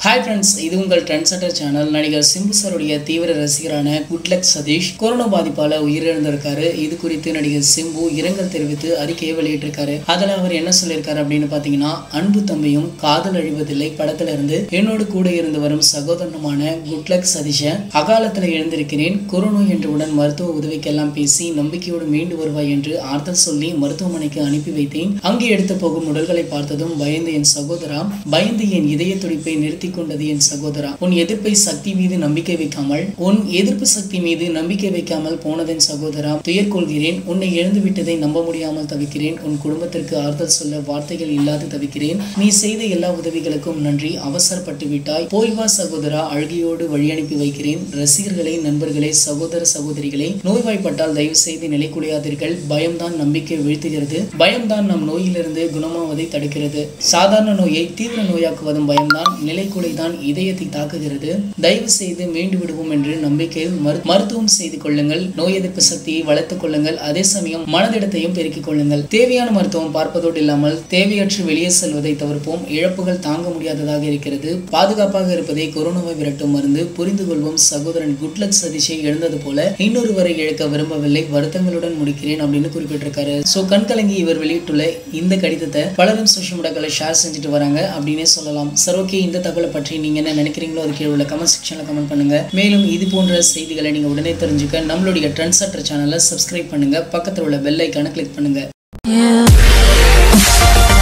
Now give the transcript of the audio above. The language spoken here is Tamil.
ஹாய் ஃப்ரெண்ட்ஸ் இது உங்கள் ட்ரெண்ட் செட்டர் சேனல் நடிகர் சிம்பு சாருடைய தீவிர ரசிகரான குட்லக் சதீஷ் கொரோனா பாதிப்பால உயிரிழந்திருக்காரு இது குறித்து நடிகர் சிம்பு இரங்கல் தெரிவித்து அறிக்கையை வெளியிட்டிருக்காரு அதுல அவர் என்ன சொல்லியிருக்காரு அப்படின்னு பாத்தீங்கன்னா அன்பு தம்பியும் காதல் அழிவதில்லை படத்துல இருந்து என்னோடு கூட இருந்து வரும் சகோதரனுமான குட்லக் சதீஷ அகாலத்துல எழுந்திருக்கிறேன் கொரோனா என்றவுடன் மருத்துவ உதவிக்கெல்லாம் பேசி நம்பிக்கையோடு மீண்டு வருவாய் என்று ஆறுதல் சொல்லி மருத்துவமனைக்கு அனுப்பி வைத்தேன் அங்கே எடுத்து போகும் உடல்களை பார்த்ததும் பயந்து என் சகோதரா பயந்து என் இதய துடிப்பை நிறுத்தி கொண்டது என் சகோதரா உன் எதிர்ப்பை சக்தி மீது நம்பிக்கை வைக்காமல் உன் எதிர்ப்பு சக்தி மீது நம்பிக்கை வைக்காமல் போனதன் சகோதரா துயர் கொள்கிறேன் உன்னை இழந்து விட்டதை நம்ப முடியாமல் தவிக்கிறேன் உன் குடும்பத்திற்கு ஆறுதல் சொல்ல வார்த்தைகள் இல்லாது தவிக்கிறேன் நீ செய்த எல்லா உதவிகளுக்கும் நன்றி அவசரப்பட்டு விட்டாய் போய் வா சகோதரா அழுகையோடு வழி அனுப்பி வைக்கிறேன் ரசிகர்களே நண்பர்களே சகோதர சகோதரிகளே நோய்வாய்ப்பட்டால் தயவு செய்து நிலை குலையாதீர்கள் பயம்தான் நம்பிக்கை வீழ்த்துகிறது பயம்தான் நம் நோயிலிருந்து குணமாவதை தடுக்கிறது சாதாரண நோயை தீவிர நோயாக்குவதும் பயம்தான் நிலைக்குலைதான் இதயத்தை தாக்குகிறது தயவு செய்து மீண்டு விடுவோம் என்று நம்பிக்கையில் மரு- மருத்துவம் செய்து கொள்ளுங்கள் நோய் எதிர்ப்பு சக்தியை வளர்த்துக் கொள்ளுங்கள் அதே சமயம் மனதிடத்தையும் பெருக்கிக் கொள்ளுங்கள் தேவையான மருத்துவம் பார்ப்பதோடு இல்லாமல் தேவையற்று வெளியே செல்வதை தவிர்ப்போம் இழப்புகள் தாங்க முடியாததாக இருக்கிறது பாதுகாப்பாக இருப்பதை கொரோனாவை விரட்டும் மருந்து புரிந்து கொள்வோம் சகோதரன் குட்லக் சதீஷை எழுந்தது போல இன்னொருவரை இழக்க விரும்பவில்லை வருத்தங்களுடன் முடிக்கிறேன் அப்படின்னு குறிப்பிட்டிருக்காரு சோ கண்கலங்கி இவர் வெளியிட்டுள்ள இந்த கடிதத்தை பலரும் சோஷியல் மீடியாக்களை ஷேர் செஞ்சுட்டு வராங்க அப்படின்னே சொல்லலாம் சார் ஓகே இந்த தகவலை பற்றி நீங்க என்ன நினைக்கிறீங்களோ அது கீழே உள்ள கமெண்ட் செக்ஷன்ல கமெண்ட் பண்ணுங்க மேலும் இது போன்ற செய்திகளை நீங்க உடனே தெரிஞ்சுக்க நம்மளுடைய ட்ரெண்ட் செட்டர் சேனலை சப்ஸ்கிரைப் பண்ணுங்க பக்கத்தில் உள்ள பெல் ஐக்கானை கிளிக் பண்ணுங்க Yeah.